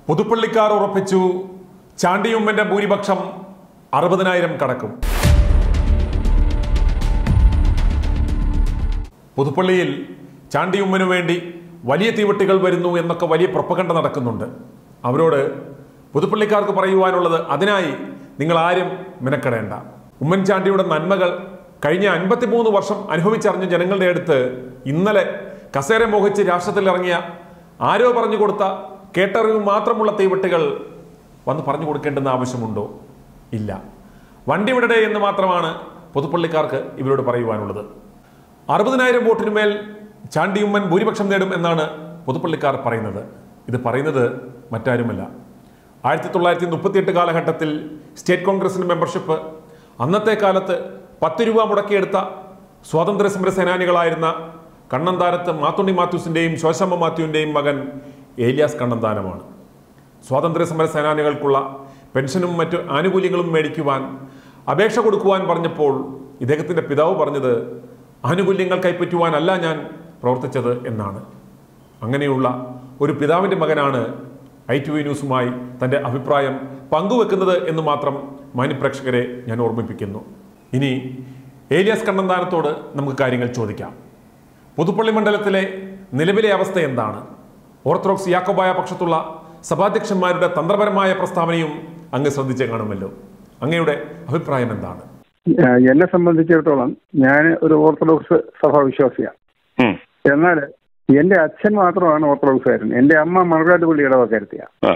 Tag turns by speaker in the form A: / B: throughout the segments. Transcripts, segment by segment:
A: പുതുപ്പള്ളിക്കാർ ഉറപ്പിച്ചു ചാണ്ടിയുമ്മന്റെ ഭൂരിപക്ഷം അറുപതിനായിരം കടക്കും പുതുപ്പള്ളിയിൽ ചാണ്ടിയുമ്മനു വേണ്ടി വലിയ തീവട്ടികൾ വരുന്നു എന്നൊക്കെ വലിയ പ്രൊപ്പകണ്ട നടക്കുന്നുണ്ട് അവരോട് പുതുപ്പള്ളിക്കാർക്ക് പറയുവാനുള്ളത് അതിനായി നിങ്ങൾ ആരും മിനക്കെടേണ്ട ഉമ്മൻചാണ്ടിയുടെ നന്മകൾ കഴിഞ്ഞ അൻപത്തിമൂന്ന് വർഷം അനുഭവിച്ചറിഞ്ഞ ജനങ്ങളുടെ അടുത്ത് ഇന്നലെ കസേര മോഹിച്ച് രാഷ്ട്രത്തിലിറങ്ങിയ ആരോ പറഞ്ഞു കൊടുത്ത കേട്ടറിവ് മാത്രമുള്ള തീവട്ടികൾ വന്ന് പറഞ്ഞു കൊടുക്കേണ്ടുന്ന ആവശ്യമുണ്ടോ ഇല്ല വണ്ടി വിടടേ എന്ന് മാത്രമാണ് പുതുപ്പള്ളിക്കാർക്ക് ഇവരോട് പറയുവാനുള്ളത് അറുപതിനായിരം വോട്ടിനുമേൽ ചാണ്ടിയുമ്മൻ ഭൂരിപക്ഷം നേടും എന്നാണ് പുതുപ്പള്ളിക്കാർ പറയുന്നത് ഇത് പറയുന്നത് മറ്റാരുമല്ല ആയിരത്തി തൊള്ളായിരത്തി മുപ്പത്തിയെട്ട് കാലഘട്ടത്തിൽ സ്റ്റേറ്റ് കോൺഗ്രസിന് മെമ്പർഷിപ്പ് അന്നത്തെ കാലത്ത് പത്ത് രൂപ മുടക്കിയെടുത്ത സ്വാതന്ത്ര്യ സമര സേനാനികളായിരുന്ന കണ്ണന്താനത്ത് മാത്തുണ്ണി മാത്യൂസിൻ്റെയും ശോശമ്മ മാത്യുവിൻ്റെയും മകൻ ഏലിയാസ് കണ്ണന്താനമാണ് സ്വാതന്ത്ര്യ സമര സേനാനികൾക്കുള്ള പെൻഷനും മറ്റു ആനുകൂല്യങ്ങളും മേടിക്കുവാൻ അപേക്ഷ കൊടുക്കുവാൻ പറഞ്ഞപ്പോൾ ഇദ്ദേഹത്തിൻ്റെ പിതാവ് പറഞ്ഞത് ആനുകൂല്യങ്ങൾ കൈപ്പറ്റുവാനല്ല ഞാൻ പ്രവർത്തിച്ചത് എന്നാണ് അങ്ങനെയുള്ള ഒരു പിതാവിൻ്റെ മകനാണ് ഐ ടി വി ന്യൂസുമായി തൻ്റെ അഭിപ്രായം പങ്കുവെക്കുന്നത് എന്ന് മാത്രം മാന്യപ്രേക്ഷകരെ ഞാൻ ഓർമ്മിപ്പിക്കുന്നു ഇനി ഏലിയാസ് കണ്ണന്താനത്തോട് നമുക്ക് കാര്യങ്ങൾ ചോദിക്കാം പുതുപ്പള്ളി മണ്ഡലത്തിലെ നിലവിലെ അവസ്ഥ എന്താണ് ഓർത്തഡോക്സ് യാക്കോബായ പക്ഷത്തുള്ള സഭാധ്യക്ഷന്മാരുടെ തന്ത്രപരമായ പ്രസ്താവനയും അങ്ങ് ശ്രദ്ധിച്ചേ കാണുമല്ലോ അങ്ങയുടെ അഭിപ്രായം എന്താണ്
B: ഏഹ് എന്നെ സംബന്ധിച്ചിടത്തോളം ഞാൻ ഒരു ഓർത്തഡോക്സ് സഭാവിശ്വാസിയാണ്
C: ഉം.
B: എന്നാൽ എന്റെ അച്ഛൻ മാത്രമാണ് ഓർത്തഡോക്സുകാരൻ എന്റെ അമ്മ മണക്കാട്ട് പള്ളി ഇടവക്കാരത്തിയാണ്
C: ആ.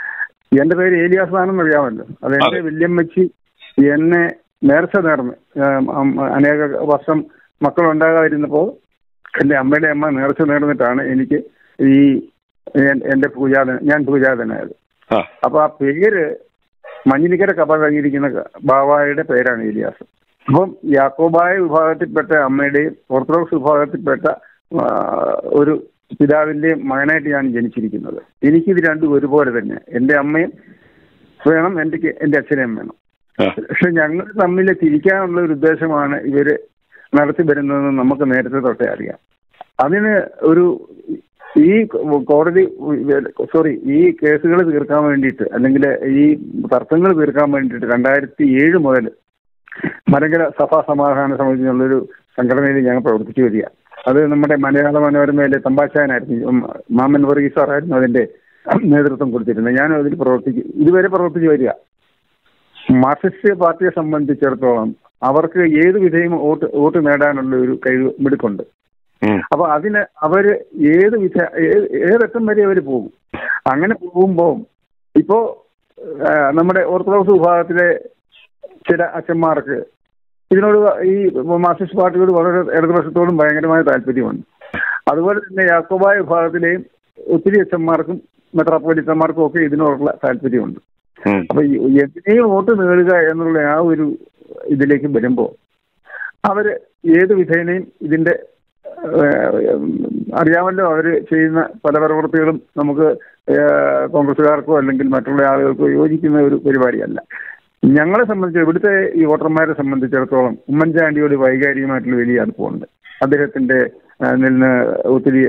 B: എന്റെ പേര് ഏലിയാസ് ആണെന്ന് അറിയാമല്ലോ അത് എന്റെ
C: അതെ.
B: വല്യമ്മച്ചി എന്നെ നേർച്ച നേർന്ന് ഏഹ് അം- അനേക വർഷം മക്കളുണ്ടാകാതിരുന്നപ്പോൾ എന്റെ അമ്മയുടെ അമ്മ നേർച്ച നേർന്നിട്ടാണ് എനിക്ക് ഈ എൻ- എന്റെ പൂജാതൻ ഞാൻ പൂജാതനായത്
C: ആ.
B: അപ്പൊ ആ പേര് മഞ്ഞിനിക്കര കപ്പ കഴിഞ്ഞിരിക്കുന്ന ബാവായുടെ പേരാണ് ഏലിയാസ് അപ്പം യാക്കോബായ വിഭാഗത്തിൽപ്പെട്ട അമ്മയുടെയും ഓർത്തഡോക്സ് വിഭാഗത്തിൽപ്പെട്ട ആ, ഒരു പിതാവിന്റെയും മകനായിട്ട് ഞാൻ ജനിച്ചിരിക്കുന്നത് എനിക്കിത് രണ്ടും ഒരുപോലെ തന്നെ എന്റെ അമ്മയും വേണം എന്റെ എന്റെ അച്ഛനെയും വേണം
C: ആ.
B: പക്ഷെ ഞങ്ങൾ തമ്മിൽ തിരിക്കാനുള്ള ഒരു ഉദ്ദേശമാണ് ഇവര് നടത്തി വരുന്നതെന്ന് നമുക്ക് നേരത്തെ തൊട്ടേ അറിയാം അതിന് ഒരു ഈ കോടതി സോറി ഈ കേസുകൾ തീർക്കാൻ വേണ്ടിയിട്ട് അല്ലെങ്കിൽ ഈ തർക്കങ്ങൾ തീർക്കാൻ വേണ്ടിയിട്ട് രണ്ടായിരത്തി ഏഴ് മുതൽ മലങ്കര സഭാ സമാധാന സമിതി എന്നുള്ളൊരു സംഘടനയിൽ ഞങ്ങൾ പ്രവർത്തിച്ചു വരിക അത് നമ്മുടെ മലയാള മനോരമയിലെ തമ്പാശാനായിരുന്നു ഉം, മാമൻ വർഗീസ് സാറായിരുന്നു അതിന്റെ നേതൃത്വം കൊടുത്തിരുന്നത് ഞാൻ അതിൽ പ്രവർത്തിക്കും ഇതുവരെ പ്രവർത്തിച്ചു വരിക മാർക്സിസ്റ്റ് പാർട്ടിയെ സംബന്ധിച്ചിടത്തോളം അവർക്ക് ഏത് വിധയും വോട്ട് വോട്ട് നേടാനുള്ള ഒരു കഴിവ് മിടുക്കുണ്ട്
C: ഉം.
B: അപ്പൊ അതിന് അവര് ഏത് വിധ ഏ- ഏതറ്റം വരെ അവർ പോകും അങ്ങനെ പോകുമ്പോൾ ഇപ്പോ ആ, നമ്മുടെ ഓർത്തഡോക്സ് വിഭാഗത്തിലെ ചില അച്ഛന്മാർക്ക് ഇതിനോട് ഈ മാർക്സിസ്റ്റ് പാർട്ടിയോട് വളരെ ഇടതുപക്ഷത്തോടും ഭയങ്കരമായ താല്പര്യമുണ്ട് അതുപോലെ തന്നെ യാക്കോബായ വിഭാഗത്തിലെയും ഒത്തിരി അച്ഛന്മാർക്കും മെത്രാപ്പോലിത്തന്മാർക്കും ഒക്കെ ഇതിനോടുള്ള താല്പര്യമുണ്ട്
C: ഉം.
B: അപ്പൊ ഈ എന്തിനേയും വോട്ട് നേടുക എന്നുള്ള ആ ഒരു ഇതിലേക്ക് വരുമ്പോൾ അവര് ഏത് വിധേനയും ഇതിന്റെ ഏഹ്, അറിയാമല്ലോ അവര് ചെയ്യുന്ന പല പ്രവൃത്തികളും നമുക്ക് ഏഹ്, കോൺഗ്രസ്സുകാർക്കോ അല്ലെങ്കിൽ മറ്റുള്ള ആളുകൾക്കോ യോജിക്കുന്ന ഒരു പരിപാടിയല്ല ഞങ്ങളെ സംബന്ധിച്ച് ഇവിടുത്തെ ഈ വോട്ടർമാരെ സംബന്ധിച്ചിടത്തോളം ഉമ്മൻചാണ്ടിയോട് വൈകാരികമായിട്ടുള്ള വലിയ അടുപ്പമുണ്ട് അദ്ദേഹത്തിന്റെ ആ, നിന്ന് ഒത്തിരി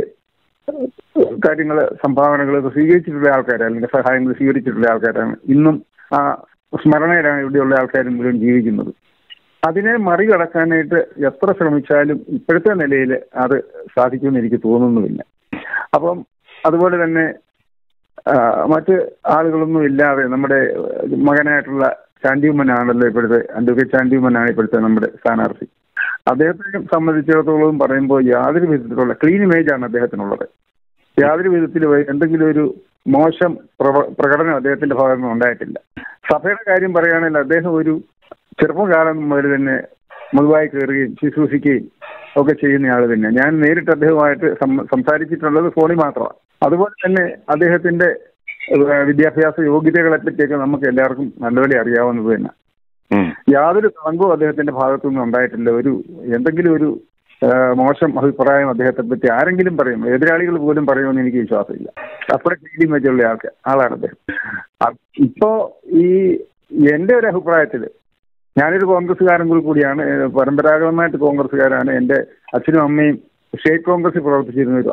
B: കാര്യങ്ങൾ സംഭാവനകൾ സ്വീകരിച്ചിട്ടുള്ള ആൾക്കാരാണ് അല്ലെങ്കിൽ സഹായങ്ങൾ സ്വീകരിച്ചിട്ടുള്ള ആൾക്കാരാണ് ഇന്നും ആ സ്മരണയിലാണ് ഇവിടെയുള്ള ആൾക്കാർ മുഴുവൻ ജീവിക്കുന്നത് അതിനെ മറികടക്കാനായിട്ട് എത്ര ശ്രമിച്ചാലും ഇപ്പോഴത്തെ നിലയിൽ അത് സാധിക്കുമെന്ന് എനിക്ക് തോന്നുന്നുമില്ല അപ്പം അതുപോലെ തന്നെ ആ, മറ്റ് ആളുകളൊന്നും ഇല്ലാതെ നമ്മുടെ മകനായിട്ടുള്ള ചാണ്ടിയുമ്മനാണല്ലോ ഇപ്പോഴത്തെ അഡ്വക്കേറ്റ് ചാണ്ടിയുമ്മനാണ് ഇപ്പോഴത്തെ നമ്മുടെ സ്ഥാനാർത്ഥി അദ്ദേഹത്തെ സംബന്ധിച്ചിടത്തോളം പറയുമ്പോൾ യാതൊരു വിധത്തിലുള്ള ക്ലീൻ ഇമേജ് ആണ് അദ്ദേഹത്തിനുള്ളത് യാതൊരു വിധത്തിലും എന്തെങ്കിലും ഒരു മോശം പ്രവ- പ്രകടനം അദ്ദേഹത്തിന്റെ ഭാഗത്ത് നിന്ന് ഉണ്ടായിട്ടില്ല സഭയുടെ കാര്യം പറയുകയാണെങ്കിൽ അദ്ദേഹം ഒരു ചെറുപ്പകാലം മുതൽ തന്നെ മുഴുവായി കയറുകയും ശുശ്രൂഷിക്കുകയും ഒക്കെ ചെയ്യുന്ന ആൾ തന്നെ ഞാൻ നേരിട്ട് അദ്ദേഹവുമായിട്ട് സം- സംസാരിച്ചിട്ടുള്ളത് ഫോണിൽ മാത്രമാണ് അതുപോലെ തന്നെ അദ്ദേഹത്തിന്റെ ഏഹ്, വിദ്യാഭ്യാസ യോഗ്യതകളെ പറ്റിയൊക്കെ നമുക്ക് എല്ലാവർക്കും നല്ലപോലെ അറിയാവുന്നത് തന്നെ
C: ഉം.
B: യാതൊരു കളങ്കവും അദ്ദേഹത്തിന്റെ ഭാഗത്തുനിന്ന് ഉണ്ടായിട്ടില്ല ഒരു എന്തെങ്കിലും ഒരു ആ, മോശം അഭിപ്രായം അദ്ദേഹത്തെ പറ്റി ആരെങ്കിലും പറയും എതിരാളികൾ പോലും പറയുമെന്ന് എനിക്ക് വിശ്വാസമില്ല അത്ര ക്ലീൻ വെച്ചുള്ള ആൾക്ക് ആളാണ് അദ്ദേഹം അ- ഇപ്പോ ഈ എന്റെ ഒരു അഭിപ്രായത്തില് ഞാനൊരു കോൺഗ്രസ്സുകാരൻ കൂടി കൂടിയാണ് ഏഹ് പരമ്പരാഗതമായിട്ട് കോൺഗ്രസ്സുകാരാണ് എന്റെ അച്ഛനും അമ്മയും സ്റ്റേറ്റ് കോൺഗ്രസിൽ പ്രവർത്തിച്ചിരുന്നവരുമാണ്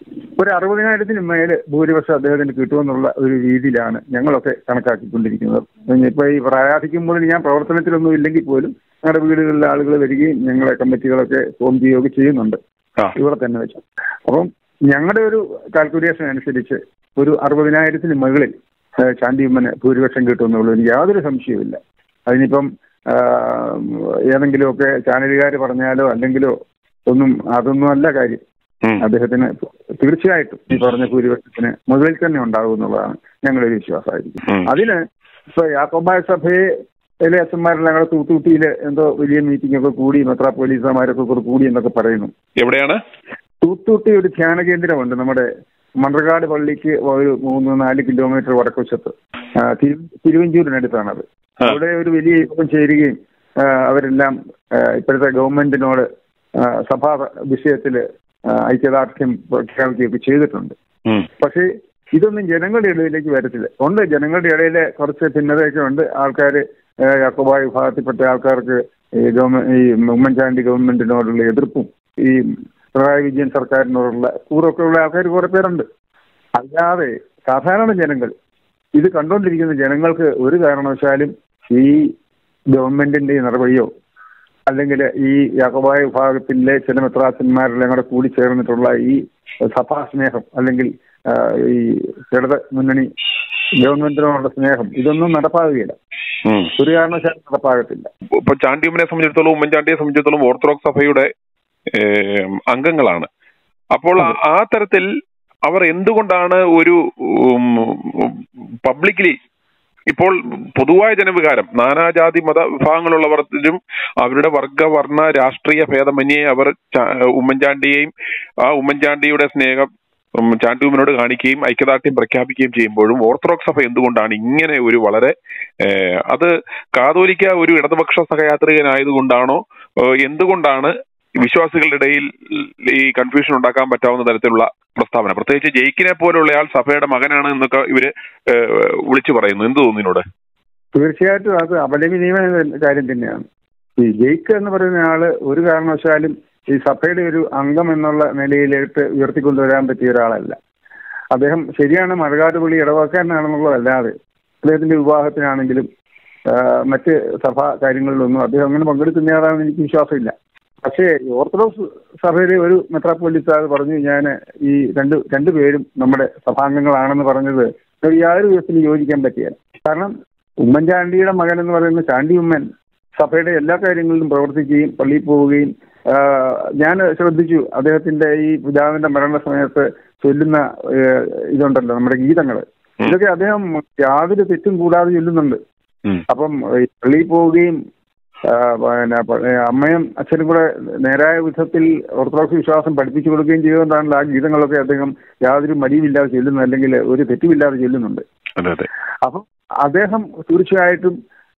B: ഒരു അറുപതിനായിരത്തിന് മേല് ഭൂരിപക്ഷം അദ്ദേഹത്തിന് കിട്ടുമെന്നുള്ള ഒരു രീതിയിലാണ് ഞങ്ങളൊക്കെ കണക്കാക്കിക്കൊണ്ടിരിക്കുന്നത് ഇപ്പൊ ഈ പ്രായാധിക്കുമ്പോൾ ഞാൻ പ്രവർത്തനത്തിലൊന്നും ഇല്ലെങ്കിൽ പോലും ഞങ്ങളുടെ വീടുകളിലെ ആളുകൾ വരികയും ഞങ്ങളെ കമ്മിറ്റികളൊക്കെ ഫോം ചെയ്യുകയൊക്കെ ചെയ്യുന്നുണ്ട്
C: ആ.
B: ഇവിടെ തന്നെ വെച്ച് അപ്പം ഞങ്ങളുടെ ഒരു കാൽക്കുലേഷൻ അനുസരിച്ച് ഒരു അറുപതിനായിരത്തിന് മുകളിൽ ഏഹ്, ചാണ്ടിയമ്മന് ഭൂരിപക്ഷം കിട്ടുമെന്നുള്ളൂ എനിക്ക് യാതൊരു സംശയവുമില്ല അതിനിപ്പം ആഹ്, ഏതെങ്കിലുമൊക്കെ ചാനലുകാർ പറഞ്ഞാലോ അല്ലെങ്കിലോ ഒന്നും അതൊന്നും അല്ല കാര്യം
C: ഉം.
B: അദ്ദേഹത്തിന് തീർച്ചയായിട്ടും ഈ പറഞ്ഞ ഭൂരിപക്ഷത്തിന് മുകളിൽ തന്നെ ഉണ്ടാകും എന്നുള്ളതാണ് ഞങ്ങളുടെ ഒരു വിശ്വാസമായിരിക്കും
C: ഉം.
B: അതിന് ഇപ്പൊ യാക്കോബായ സഭയിലെ അച്ഛന്മാരെല്ലാം കൂടെ തൂത്തൂട്ടിയില് എന്തോ വലിയ മീറ്റിംഗ് ഒക്കെ കൂടി മെത്രാപ്പോലീസമാരൊക്കെ കൂടെ കൂടി എന്നൊക്കെ പറയുന്നു
C: എവിടെയാണ്
B: തൂത്തൂട്ടി ഒരു ധ്യാന കേന്ദ്രമുണ്ട് നമ്മുടെ മന്ത്രകാട് പള്ളിക്ക് ഒരു മൂന്ന് നാല് കിലോമീറ്റർ വടക്കുവശത്ത് ആ, തിരു- തിരുവഞ്ചൂരിനടുത്താണത്
C: ആ.
B: അവിടെ ഒരു വലിയ യോഗം ചേരുകയും ആ, അവരെല്ലാം ആ, ഇപ്പോഴത്തെ ഗവൺമെന്റിനോട് ആ, സഭാ വിഷയത്തിൽ ഐക്യദാർഢ്യം പ്രഖ്യാപിക്കുകയൊക്കെ ചെയ്തിട്ടുണ്ട്
C: ഉം.
B: പക്ഷേ ഇതൊന്നും ജനങ്ങളുടെ ഇടയിലേക്ക് വരത്തില്ല ഉണ്ട് ജനങ്ങളുടെ ഇടയിലെ കുറച്ച് ഭിന്നതയൊക്കെ ഉണ്ട് ആൾക്കാർ യാക്കോബായ വിഭാഗത്തിൽപ്പെട്ട ആൾക്കാർക്ക് ഈ ഗവൺമെന്റ് ഈ ഉമ്മൻചാണ്ടി ഗവൺമെന്റിനോടുള്ള എതിർപ്പും ഈ പിണറായി വിജയൻ സർക്കാരിനോടുള്ള കൂറൊക്കെ ഉള്ള ആൾക്കാർ കുറെ പേരുണ്ട് അല്ലാതെ സാധാരണ ജനങ്ങൾ ഇത് കണ്ടുകൊണ്ടിരിക്കുന്ന ജനങ്ങൾക്ക് ഒരു കാരണവശാലും ഈ ഗവൺമെന്റിന്റെ ഈ നടപടിയോ അല്ലെങ്കിൽ ഈ യാക്കോബായ വിഭാഗത്തിലെ ചില മെത്രാസന്മാരെല്ലാം കൂടെ കൂടി ചേർന്നിട്ടുള്ള ഈ സഭാ സ്നേഹം അല്ലെങ്കിൽ ആ, ഈ ഇടത് മുന്നണി ഗവൺമെന്റിനോടുള്ള സ്നേഹം ഇതൊന്നും നടപ്പാകുകയില്ല
C: ഉം.
B: ഒരു കാരണവശാലും നടപ്പാകത്തില്ല
C: ഇപ്പൊ ചാണ്ടിയമ്മനെ സംബന്ധിച്ചിടത്തോളം ഉമ്മൻചാണ്ടിയെ സംബന്ധിച്ചിടത്തോളം ഓർത്തഡോക്സ് സഭയുടെ ഏം, അംഗങ്ങളാണ് അപ്പോൾ ആ- ആ തരത്തിൽ അവർ എന്തുകൊണ്ടാണ് ഒരു പബ്ലിക്കലി ഇപ്പോൾ പൊതുവായ ജനവികാരം നാനാജാതി മത വിഭാഗങ്ങളുള്ളവർക്കും അവരുടെ വർഗ വർണ്ണ രാഷ്ട്രീയ ഭേദമന്യേ അവർ ചാ- ഉമ്മൻചാണ്ടിയെയും ആ ഉമ്മൻചാണ്ടിയുടെ സ്നേഹം ഉം, ചാണ്ടിയുമ്മനോട് കാണിക്കുകയും ഐക്യദാർഢ്യം പ്രഖ്യാപിക്കുകയും ചെയ്യുമ്പോഴും ഓർത്തഡോക്സ് സഭ എന്തുകൊണ്ടാണ് ഇങ്ങനെ ഒരു വളരെ ഏഹ്, അത് കാതോലിക്ക ഒരു ഇടതുപക്ഷ സഹയാത്രികനായതുകൊണ്ടാണോ ഏഹ്, എന്തുകൊണ്ടാണ് വിശ്വാസികളുടെ ഇടയിൽ ഈ കൺഫ്യൂഷൻ ഉണ്ടാക്കാൻ പറ്റാവുന്ന തരത്തിലുള്ള പ്രസ്താവന പ്രത്യേകിച്ച് ജയിക്കിനെ പോലുള്ളയാൾ സഭയുടെ മകനാണ് എന്നൊക്കെ ഇവര് ഏഹ്, വിളിച്ചു പറയുന്നു എന്ത് തോന്നുന്നു ഇതിനോട്
B: തീർച്ചയായിട്ടും അത് അപലപനീയമായ കാര്യം തന്നെയാണ് ഈ ജയിക്ക് എന്ന് പറയുന്ന ആള് ഒരു കാരണവശാലും ഈ സഭയുടെ ഒരു അംഗം എന്നുള്ള നിലയിലേക്ക് ഉയർത്തിക്കൊണ്ടുവരാൻ പറ്റിയ ഒരാളല്ല അദ്ദേഹം ശരിയാണ് മഴകാട് വിളി ഇടവാക്കാരനാണെന്നുള്ളതല്ലാതെ അദ്ദേഹത്തിന്റെ വിവാഹത്തിനാണെങ്കിലും ആ, മറ്റ് സഭാ കാര്യങ്ങളിലൊന്നും അദ്ദേഹം അങ്ങനെ പങ്കെടുക്കുന്നയാളാണെന്ന് എനിക്ക് വിശ്വാസമില്ല പക്ഷേ ഈ ഓർത്തഡോക്സ് സഭയിലെ ഒരു മെത്രാപ്പൊലിത്ത പറഞ്ഞു ഞാൻ ഈ രണ്ട് രണ്ടുപേരും നമ്മുടെ സഭാംഗങ്ങളാണെന്ന് പറഞ്ഞത് ഒരു യാതൊരു വിധത്തിലും യോജിക്കാൻ പറ്റിയല്ല കാരണം ഉമ്മൻചാണ്ടിയുടെ മകൻ എന്ന് പറയുന്ന ചാണ്ടി ഉമ്മൻ സഭയുടെ എല്ലാ കാര്യങ്ങളിലും പ്രവർത്തിക്കുകയും പള്ളിയിൽ പോവുകയും ആ, ഞാൻ ശ്രദ്ധിച്ചു അദ്ദേഹത്തിന്റെ ഈ പിതാവിന്റെ മരണ സമയത്ത് ചൊല്ലുന്ന ഏ, ഇതുണ്ടല്ലോ നമ്മുടെ ഗീതങ്ങൾ ഇതൊക്കെ അദ്ദേഹം യാതൊരു തെറ്റും കൂടാതെ ചൊല്ലുന്നുണ്ട്
C: ഉം.
B: അപ്പം ഈ പള്ളിയിൽ പോവുകയും ആ, പിന്നെ പ- ഏ, അമ്മയും അച്ഛനും കൂടെ നേരായ വിധത്തിൽ ഓർത്തഡോക്സ് വിശ്വാസം പഠിപ്പിച്ചു കൊടുക്കുകയും ചെയ്തുകൊണ്ടാണല്ലോ ആ ഗീതങ്ങളൊക്കെ അദ്ദേഹം യാതൊരു മടിയുമില്ലാതെ ചൊല്ലുന്നത് അല്ലെങ്കിൽ ഒരു തെറ്റുമില്ലാതെ ചൊല്ലുന്നുണ്ട്
C: അതെ അതെ
B: അപ്പം അദ്ദേഹം തീർച്ചയായിട്ടും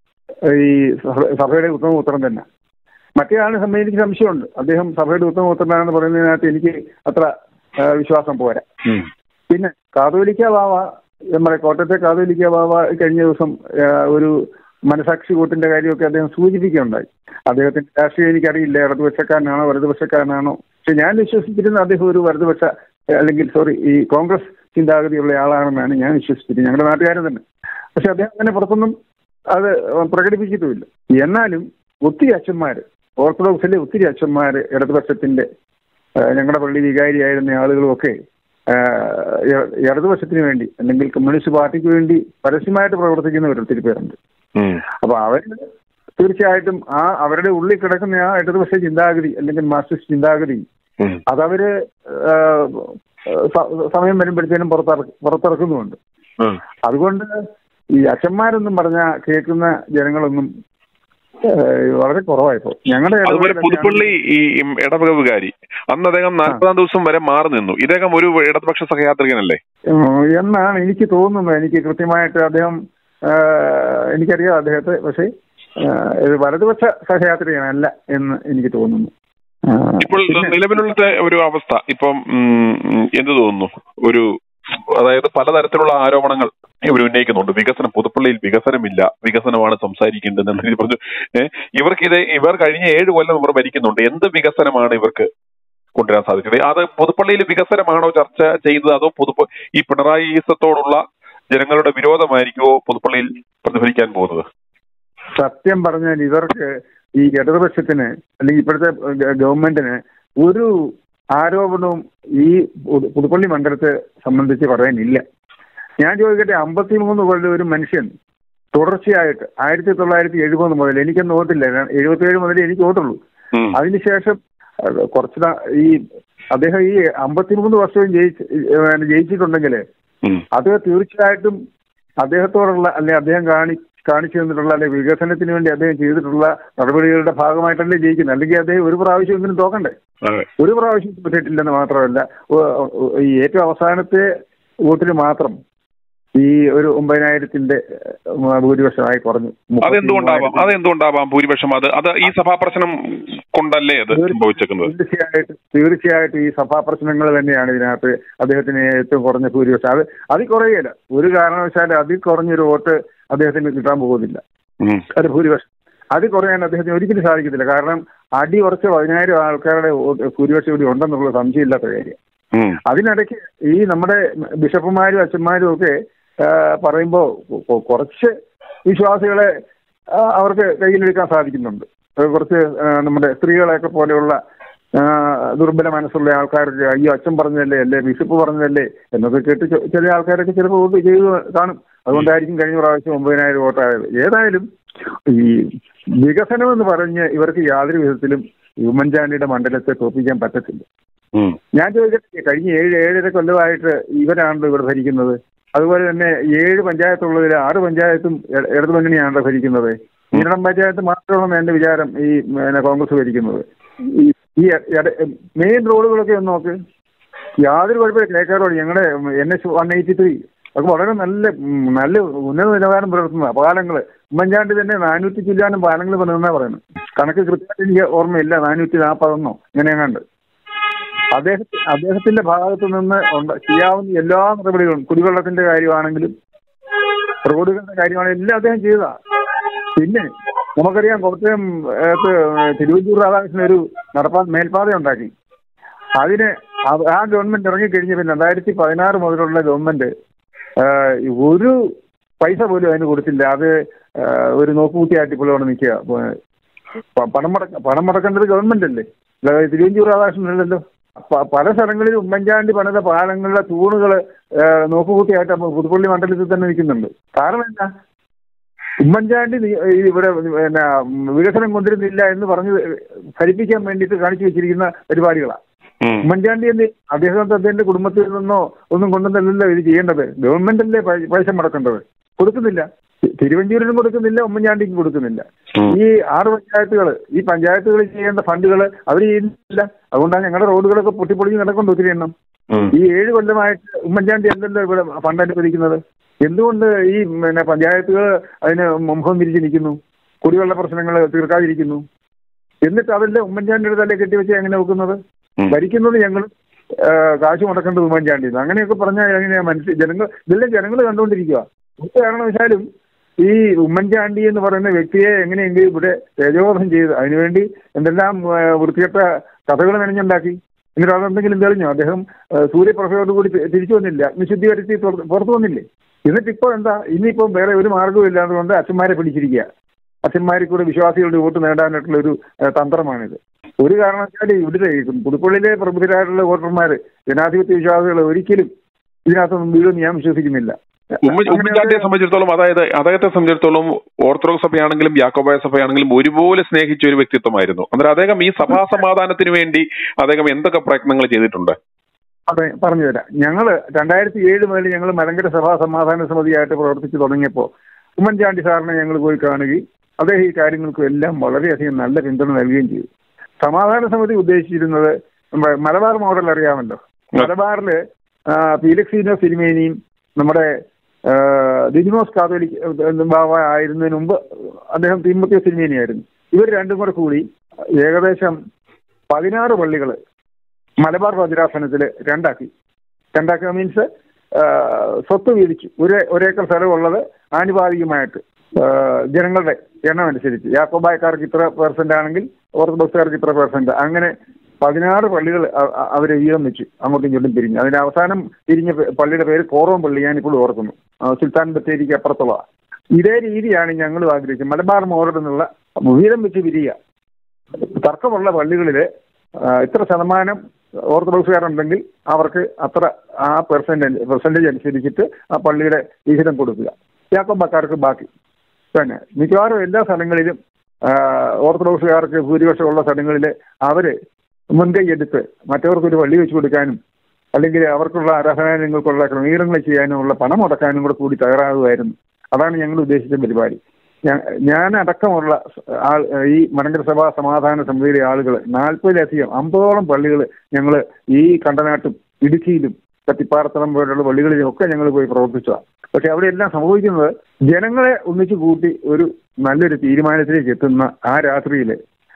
B: ഈ സഭ- സഭയുടെ ഉത്തമപുത്രൻ തന്നെ മറ്റേ ആളിനെ സംബന്ധിച്ച് എനിക്ക് സംശയമുണ്ട് അദ്ദേഹം സഭയുടെ ഉത്തമപുത്രനാണെന്ന് പറയുന്നതിനകത്ത് എനിക്ക് അത്ര ആ, വിശ്വാസം പോരാ
C: ഉം.
B: പിന്നെ കാതോലിക്ക ബാവ നമ്മുടെ കോട്ടയത്തെ കാതോലിക്ക ബാവ കഴിഞ്ഞ ദിവസം ആ, ഒരു മനസാക്ഷി കൂട്ടിന്റെ കാര്യമൊക്കെ അദ്ദേഹം സൂചിപ്പിക്കുകയുണ്ടായി അദ്ദേഹത്തിന്റെ രാഷ്ട്രീയം എനിക്കറിയില്ല ഇടതുപക്ഷക്കാരനാണോ വലതുപക്ഷക്കാരനാണോ പക്ഷെ ഞാൻ വിശ്വസിച്ചിരുന്ന അദ്ദേഹം ഒരു വലതുപക്ഷ അല്ലെങ്കിൽ സോറി ഈ കോൺഗ്രസ് ചിന്താഗതിയുള്ള ആളാണെന്നാണ് ഞാൻ വിശ്വസിച്ചിരുന്നത് ഞങ്ങളുടെ നാട്ടുകാരൻ തന്നെ പക്ഷെ അദ്ദേഹം അങ്ങനെ പുറത്തൊന്നും അത് പ്രകടിപ്പിച്ചിട്ടുമില്ല എന്നാലും ഒത്തിരി അച്ഛന്മാര് ഓർത്തഡോക്സിലെ ഒത്തിരി അച്ഛന്മാര് ഇടതുപക്ഷത്തിന്റെ ആ, ഞങ്ങളുടെ പള്ളി വികാരിയായിരുന്ന ആളുകളുമൊക്കെ ആ, ഇ- ഇടതുപക്ഷത്തിന് വേണ്ടി അല്ലെങ്കിൽ കമ്മ്യൂണിസ്റ്റ് പാർട്ടിക്ക് വേണ്ടി പരസ്യമായിട്ട് പ്രവർത്തിക്കുന്നവർ ഒത്തിരി പേരുണ്ട്
C: ഉം.
B: അപ്പൊ അവർ തീർച്ചയായിട്ടും ആ അവരുടെ ഉള്ളിൽ കിടക്കുന്ന ആ ഇടതുപക്ഷ ചിന്താഗതി അല്ലെങ്കിൽ മാർക്സിസ്റ്റ് ചിന്താഗതി
C: ഉം.
B: അതവര് ആ, സ- സമയം വരുമ്പോഴത്തേനും പുറത്തിറ- പുറത്തിറക്കുന്നുമുണ്ട്
C: ഉം.
B: അതുകൊണ്ട് ഈ അച്ഛന്മാരൊന്നും പറഞ്ഞ കേൾക്കുന്ന ജനങ്ങളൊന്നും ആ, വളരെ കുറവായിപ്പോ ഞങ്ങളുടെ
C: അതുപോലെ
B: ഇടവകയിലൊക്കെ
C: പുതുപ്പള്ളി ഈ ഇടവക വികാരി അന്ന് അദ്ദേഹം നാൽപ്പതാം ദിവസം വരെ മാറി നിന്നു ഇദ്ദേഹം ഒരു ഇടതുപക്ഷ സഹയാത്രികനല്ലേ
B: ഉം, എന്നാണ് എനിക്ക് തോന്നുന്നത് എനിക്ക് കൃത്യമായിട്ട് അദ്ദേഹം ആ, എനിക്കറിയാം അദ്ദേഹത്തെ പക്ഷേ ആ, ഇത് വലതുപക്ഷ സഹയാത്രികനല്ല എന്ന് എനിക്ക് തോന്നുന്നു ആ,
C: ഇപ്പോൾ
B: പിന്നെ-
C: നിലവിലുള്ള ഒരു അവസ്ഥ ഇപ്പം ഉം, എന്ത് തോന്നുന്നു ഒരു അതായത് പലതരത്തിലുള്ള ആരോപണങ്ങൾ ഇവർ ഉന്നയിക്കുന്നുണ്ട് വികസനം പുതുപ്പള്ളിയിൽ വികസനമില്ല വികസനമാണ് സംസാരിക്കേണ്ടത് എന്ന് പറഞ്ഞു ഏഹ് ഇവർക്ക് ഇത് ഇവർ കഴിഞ്ഞ ഏഴ് കൊല്ലം ഇവർ ഭരിക്കുന്നുണ്ട് എന്ത് വികസനമാണ് ഇവർക്ക് കൊണ്ടുവരാൻ സാധിച്ചത് അത് പുതുപ്പള്ളിയിൽ വികസനമാണോ ചർച്ച ചെയ്തത് അതോ പുതുപ്പ ഈ പിണറായിസത്തോടുള്ള ജനങ്ങളുടെ വിരോധമായിരിക്കുമോ പുതുപ്പള്ളിയിൽ പ്രതിഫലിക്കാൻ പോകുന്നത്
B: സത്യം പറഞ്ഞാൽ ഇവർക്ക് ഈ ഇടതുപക്ഷത്തിന് അല്ലെങ്കിൽ ഇപ്പോഴത്തെ ഗ- ഗവൺമെന്റിന് ഒരു ആരോപണവും ഈ പുതു- പുതുപ്പള്ളി മണ്ഡലത്തെ സംബന്ധിച്ച് പറയാനില്ല ഞാൻ ചോദിക്കട്ടെ അമ്പത്തിമൂന്ന് കൊല്ലം ഒരു മനുഷ്യൻ തുടർച്ചയായിട്ട് ആയിരത്തി തൊള്ളായിരത്തി എഴുപത് മുതൽ എനിക്കൊന്നും ഓട്ടില്ല എഴുപത്തി ഏഴ് മുതൽ എനിക്ക് ഓട്ടുള്ളൂ
C: ഉം.
B: അതിനുശേഷം അഹ് കുറച്ച് നാ- ഈ അദ്ദേഹം ഈ അമ്പത്തിമൂന്ന് വർഷവും ജയിച്ച് ഏഹ് ജയിച്ചിട്ടുണ്ടെങ്കിൽ
C: ഉം.
B: അത് തീർച്ചയായിട്ടും അദ്ദേഹത്തോടുള്ള അല്ലെ അദ്ദേഹം കാണി കാണിച്ചു തന്നിട്ടുള്ള അല്ലെ വികസനത്തിന് വേണ്ടി അദ്ദേഹം ചെയ്തിട്ടുള്ള നടപടികളുടെ ഭാഗമായിട്ടല്ലേ ജയിക്കുന്നത് അല്ലെങ്കിൽ അദ്ദേഹം ഒരു പ്രാവശ്യമെങ്കിലും തോക്കണ്ടേ
C: അതെ
B: ഒരു പ്രാവശ്യം പറ്റിയിട്ടില്ലെന്ന് മാത്രമല്ല ഒ- ഒ- ഈ ഏറ്റവും അവസാനത്തെ വോട്ടിന് മാത്രം ഈ ഒരു ഒമ്പതിനായിരത്തിന്റെ ഉം, ഭൂരിപക്ഷമായി കുറഞ്ഞു
C: അതെന്തുകൊണ്ടാവാം അതെന്തുകൊണ്ടാവാം ഭൂരിപക്ഷം അത് അത് ഈ സഭാ പ്രശ്നം കൊണ്ടല്ലേ അത് സംഭവിച്ചേക്കുന്നത്
B: തീർച്ചയായിട്ടും തീർച്ചയായിട്ടും ഈ സഭാ പ്രശ്നങ്ങൾ തന്നെയാണ് ഇതിനകത്ത് അദ്ദേഹത്തിന് ഏറ്റവും കുറഞ്ഞ ഭൂരിപക്ഷം അത് അതിൽ കുറയില്ല ഒരു കാരണവശാലും അതിൽ കുറഞ്ഞൊരു വോട്ട് അദ്ദേഹത്തിന് കിട്ടാൻ പോകുന്നില്ല
C: ഉം.
B: അത് ഭൂരിപക്ഷം അത് കുറയാൻ അദ്ദേഹത്തിന് ഒരിക്കലും സാധിക്കത്തില്ല കാരണം അടി ഉറച്ച പതിനായിരം ആൾക്കാരുടെ വോട്ട് ഭൂരിപക്ഷം ഇവിടെ ഉണ്ടെന്നുള്ള സംശയമില്ലാത്ത കാര്യം
C: ഉം.
B: അതിനിടയ്ക്ക് ഈ നമ്മുടെ ബിഷപ്പുമാരും അച്ഛന്മാരും ഒക്കെ പറയുമ്പോൾ കുറച്ച് വിശ്വാസികളെ ആ, അവർക്ക് കയ്യിലെടുക്കാൻ സാധിക്കുന്നുണ്ട് അത് കുറച്ച് ആ, നമ്മുടെ സ്ത്രീകളെയൊക്കെ പോലെയുള്ള ആ, ദുർബല മനസ്സുള്ള ആൾക്കാർക്ക് അയ്യോ അച്ഛൻ പറഞ്ഞതല്ലേ അല്ലേ ബിഷപ്പ് പറഞ്ഞതല്ലേ എന്നൊക്കെ കേട്ട് ചെ- ചില ആൾക്കാരൊക്കെ ചിലപ്പോൾ വോട്ട് ചെയ്ത് കാണും അതുകൊണ്ടായിരിക്കും കഴിഞ്ഞ പ്രാവശ്യം ഒമ്പതിനായിരം വോട്ടായത് ഏതായാലും ഈ വികസനം എന്ന് പറഞ്ഞ് ഇവർക്ക് യാതൊരു വിധത്തിലും ഉമ്മൻചാണ്ടിയുടെ മണ്ഡലത്തെ തോപ്പിക്കാൻ പറ്റത്തില്ല
C: ഉം.
B: ഞാൻ ചോദിക്കട്ടെ കഴിഞ്ഞ ഏഴ് ഏഴര കൊല്ലമായിട്ട് ഇവരാണല്ലോ ഇവിടെ ഭരിക്കുന്നത് അതുപോലെ തന്നെ ഏഴ് പഞ്ചായത്തുള്ളതിൽ ആറ് പഞ്ചായത്തും ഇട- ഇടതു മുന്നണിയാണല്ലോ ഭരിക്കുന്നത് ഈരണം പഞ്ചായത്ത് മാത്രമാണ് എന്റെ വിചാരം ഈ പിന്നെ കോൺഗ്രസ് ഭരിക്കുന്നത് ഈ ഈ മെയിൻ റോഡുകളൊക്കെ ഒന്ന് നോക്ക് യാതൊരു കുഴപ്പമില്ല കേക്കാർ റോഡ് ഞങ്ങളുടെ N H one eighty three അത് വളരെ നല്ല ഉം, നല്ല ഉന്നത നിലവാരം പുലർത്തുന്ന പാലങ്ങള് ഉമ്മൻചാണ്ടി തന്നെ നാനൂറ്റി ചില്ലാനും പാലങ്ങൾ പണിതെന്നാ പറയുന്നത് കണക്ക് കൃത്യമായിട്ട് എനിക്ക് ഓർമ്മയില്ല നാനൂറ്റി നാൽപ്പതെന്നോ ഇങ്ങനെയെങ്ങാണ്ട് അദ്ദേഹം അദ്ദേഹത്തിന്റെ ഭാഗത്തു നിന്ന് ഉണ്ട് ചെയ്യാവുന്ന എല്ലാ നടപടികളും കുടിവെള്ളത്തിന്റെ കാര്യമാണെങ്കിലും റോഡുകളുടെ കാര്യമാണെങ്കിലും എല്ലാം അദ്ദേഹം ചെയ്തതാ പിന്നെ നമുക്കറിയാം കോട്ടയം ഏത്ത് തിരുവഞ്ചൂർ രാധാകൃഷ്ണൻ ഒരു നടപ്പാ മേൽപ്പാത ഉണ്ടാക്കി അതിന് ആ- ആ ഗവൺമെന്റ് ഇറങ്ങിക്കഴിഞ്ഞ പിന്നെ രണ്ടായിരത്തി പതിനാറ് മുതലുള്ള ഗവൺമെന്റ് ആ, ഒരു പൈസ പോലും അതിന് കൊടുത്തില്ല അത് ആ, ഒരു നോക്കുകൂട്ടിയായിട്ട് ഇപ്പോൾ അവിടെ നിൽക്കുക പ- പണം മുടക്ക പണം മുടക്കേണ്ടത് ഗവൺമെന്റ് അല്ലേ അല്ലാതെ തിരുവഞ്ചൂർ രാധാകൃഷ്ണൻ അല്ലല്ലോ പ- പല സ്ഥലങ്ങളിൽ ഉമ്മൻചാണ്ടി പണിത പാലങ്ങളുടെ തൂണുകൾ നോക്കുകൂട്ടിയായിട്ട് അപ്പൊ പുതുപ്പള്ളി മണ്ഡലത്തിൽ തന്നെ നിൽക്കുന്നുണ്ട് കാരണം എന്താ ഉമ്മൻചാണ്ടി നി- ഈ ഇവിടെ പിന്നെ വികസനം കൊണ്ടുവരുന്നില്ല എന്ന് പറഞ്ഞ് ഫലിപ്പിക്കാൻ വേണ്ടിയിട്ട് കാണിച്ചു വെച്ചിരിക്കുന്ന പരിപാടികളാണ്
C: ഉം.
B: ഉമ്മൻചാണ്ടി എന്ന് അദ്ദേഹം അദ്ദേഹത്തിന്റെ കുടുംബത്തിൽ നിന്നോ ഒന്നും കൊണ്ടുവന്നല്ലോ ഇത് ചെയ്യേണ്ടത് ഗവൺമെന്റ് അല്ലേ പൈ- പൈസ മുടക്കേണ്ടത് കൊടുക്കുന്നില്ല തി- തിരുവഞ്ചൂരിനും കൊടുക്കുന്നില്ല ഉമ്മൻചാണ്ടിക്കും കൊടുക്കുന്നില്ല
C: ഉം.
B: ഈ ആറ് പഞ്ചായത്തുകൾ ഈ പഞ്ചായത്തുകൾ ചെയ്യേണ്ട ഫണ്ടുകൾ അവർ ചെയ്യുന്നില്ല അതുകൊണ്ടാണ് ഞങ്ങളുടെ റോഡുകളൊക്കെ പൊട്ടിപ്പൊളിഞ്ഞ് കിടക്കൊണ്ട് ഒത്തിരി എണ്ണം
C: ഉം.
B: ഈ ഏഴ് കൊല്ലമായിട്ട് ഉമ്മൻചാണ്ടി അല്ലല്ലോ ഇവിടെ ഫണ്ട് അനുവദിക്കുന്നത് എന്തുകൊണ്ട് ഈ പിന്നെ പഞ്ചായത്തുകൾ അതിന് മുഖം തിരിച്ച് നിൽക്കുന്നു കുടിവെള്ള പ്രശ്നങ്ങൾ തീർക്കാതിരിക്കുന്നു എന്നിട്ട് അതല്ലേ ഉമ്മൻചാണ്ടിയുടെ തലേ കെട്ടിവെച്ച് എങ്ങനെ വെക്കുന്നത്
C: ഉം.
B: ഭരിക്കുന്നത് ഞങ്ങൾ കാശ് മുടക്കേണ്ടത് ഉമ്മൻചാണ്ടി അങ്ങനെയൊക്കെ പറഞ്ഞാൽ എങ്ങനെയാ മനസ്സിൽ ജനങ്ങൾ ഇതെല്ലാം ജനങ്ങൾ കണ്ടുകൊണ്ടിരിക്കുക ഒരു കാരണവശാലും ഈ ഉമ്മൻചാണ്ടി എന്ന് പറയുന്ന വ്യക്തിയെ എങ്ങനെയെങ്കിലും ഇവിടെ തേജോവധം ചെയ്ത് അതിനുവേണ്ടി എന്തെല്ലാം ആ, വൃത്തികെട്ട കഥകൾ മെനഞ്ഞുണ്ടാക്കി എന്നിട്ട് അതെന്തെങ്കിലും തെളിഞ്ഞോ അദ്ദേഹം ആ, സൂര്യപ്രഭയോട് കൂടി തി- തിരിച്ചു വന്നില്ല അഗ്നിശുദ്ധി വരുത്തി പുറ- പുറത്തു വന്നില്ലേ എന്നിട്ട് ഇപ്പോൾ എന്താ ഇനിയിപ്പം വേറെ ഒരു മാർഗ്ഗവും ഇല്ലാത്തതുകൊണ്ട് അച്ഛന്മാരെ പിടിച്ചിരിക്കുക അച്ഛന്മാരിൽ കൂടെ വിശ്വാസികളുടെ വോട്ട് നേടാനായിട്ടുള്ള ഒരു ആ, തന്ത്രമാണിത് ഒരു കാരണവശാലും ഇവിടെ ഈ പുതുപ്പള്ളിയിലെ പ്രമുഖരായിട്ടുള്ള വോട്ടർമാര് ജനാധിപത്യ വിശ്വാസികൾ ഒരിക്കലും ഇതിനകത്തൊന്നും വീഴുമെന്ന് ഞാൻ വിശ്വസിക്കുന്നില്ല
C: ഉമ്മ- ഉമ്മൻചാണ്ടിയെ സംബന്ധിച്ചിടത്തോളം അതായത് അദ്ദേഹത്തെ സംബന്ധിച്ചിടത്തോളം ഓർത്തഡോക്സ് സഭയാണെങ്കിലും യാക്കോബായ സഭയാണെങ്കിലും ഒരുപോലെ സ്നേഹിച്ച ഒരു വ്യക്തിത്വമായിരുന്നു അന്നേരം അദ്ദേഹം ഈ സഭാ സമാധാനത്തിന് വേണ്ടി അദ്ദേഹം എന്തൊക്കെ പ്രയത്നങ്ങൾ ചെയ്തിട്ടുണ്ട്
B: അതെ പറഞ്ഞു തരാം ഞങ്ങൾ രണ്ടായിരത്തി ഏഴ് മുതൽ ഞങ്ങൾ മലങ്കര സഭാ സമാധാന സമിതിയായിട്ട് പ്രവർത്തിച്ചു തുടങ്ങിയപ്പോൾ ഉമ്മൻചാണ്ടി സാറിനെ ഞങ്ങൾ പോയി കാണുകയും അദ്ദേഹം ഈ കാര്യങ്ങൾക്കും എല്ലാം വളരെയധികം നല്ല പിന്തുണ നൽകുകയും ചെയ്തു സമാധാന സമിതി ഉദ്ദേശിച്ചിരുന്നത് നമ്മുടെ മലബാർ മോഡൽ അറിയാമല്ലോ മലബാറില് ആ, ഫീലിക്സീനോ സിനിമേനിയും നമ്മുടെ ആ, ദിദിമോസ് കാതോലിക് ബാബ ആയിരുന്നതിന് മുമ്പ് അദ്ദേഹം തീമ്പത്തിയ സിനിമേനിയായിരുന്നു ഇവർ രണ്ടും കൂടെ കൂടി ഏകദേശം പതിനാറ് പള്ളികൾ മലബാർ ഭദ്രാസനത്തിൽ രണ്ടാക്കി രണ്ടാക്കുക മീൻസ് സ്വത്ത് വീതിച്ചു ഒരു ഒരേക്കർ സ്ഥലമുള്ളത് ആനുപാതികമായിട്ട് ആ, ജനങ്ങളുടെ എണ്ണം അനുസരിച്ച് യാക്കോബായക്കാർക്ക് ഇത്ര പെർസെന്റ് ആണെങ്കിൽ ഓർത്തഡോക്സുകാർക്ക് ഇത്ര പെർസെന്റ് അങ്ങനെ പതിനാറ് പള്ളികൾ അവർ വീതം വെച്ചു അങ്ങോട്ടും ഇങ്ങോട്ടും പിരിഞ്ഞു അതിന്റെ അവസാനം പിരിഞ്ഞ പ- പള്ളിയുടെ പേര് കോറോം പള്ളി ഞാൻ ഇപ്പോൾ ഓർക്കുന്നു ആ, സുൽത്താൻ ബത്തേരിക്ക് അപ്പുറത്തുള്ള ഇതേ രീതിയാണ് ഞങ്ങളും ആഗ്രഹിച്ചത് മലബാർ മോഡൽ എന്നുള്ള വീതം വെച്ച് പിരിയുക തർക്കമുള്ള പള്ളികളിൽ ഇത്ര ശതമാനം ഓർത്തഡോക്സുകാരുണ്ടെങ്കിൽ അവർക്ക് അത്ര ആ പെർസെന്റ് പെർസെന്റേജ് അനുസരിച്ചിട്ട് ആ പള്ളിയുടെ വിഹിതം കൊടുക്കുക യാക്കോബക്കാർക്ക് ബാക്കി പിന്നെ മിക്കവാറും എല്ലാ സ്ഥലങ്ങളിലും ആ, ഓർത്തഡോക്സുകാർക്ക് ഭൂരിപക്ഷമുള്ള സ്ഥലങ്ങളിൽ അവര് മുൻകൈ എടുത്ത് മറ്റവർക്കൊരു പള്ളി വെച്ച് കൊടുക്കാനും അല്ലെങ്കിൽ അവർക്കുള്ള ആരാധനാലയങ്ങൾക്കുള്ള ക്രമീകരണങ്ങൾ ചെയ്യാനുമുള്ള പണം മുടക്കാനും കൂടെ കൂടി തയ്യാറാകുമായിരുന്നു അതാണ് ഞങ്ങൾ ഉദ്ദേശിച്ച പരിപാടി ഞാൻ- ഞാൻ അടക്കമുള്ള ആൾ ഈ മലങ്കര സഭാ സമാധാന സമിതിയിലെ ആളുകൾ നാൽപ്പതിലധികം അമ്പതോളം പള്ളികൾ ഞങ്ങൾ ഈ കണ്ടനാട്ടും ഇടുക്കിയിലും കത്തിപ്പാറത്തളം പോലുള്ള പള്ളികളിലും ഒക്കെ ഞങ്ങൾ പോയി പ്രവർത്തിച്ചതാണ് പക്ഷെ അവിടെ എല്ലാം സംഭവിക്കുന്നത് ജനങ്ങളെ ഒന്നിച്ചു കൂട്ടി ഒരു നല്ലൊരു തീരുമാനത്തിലേക്ക് എത്തുന്ന ആ രാത്രിയിൽ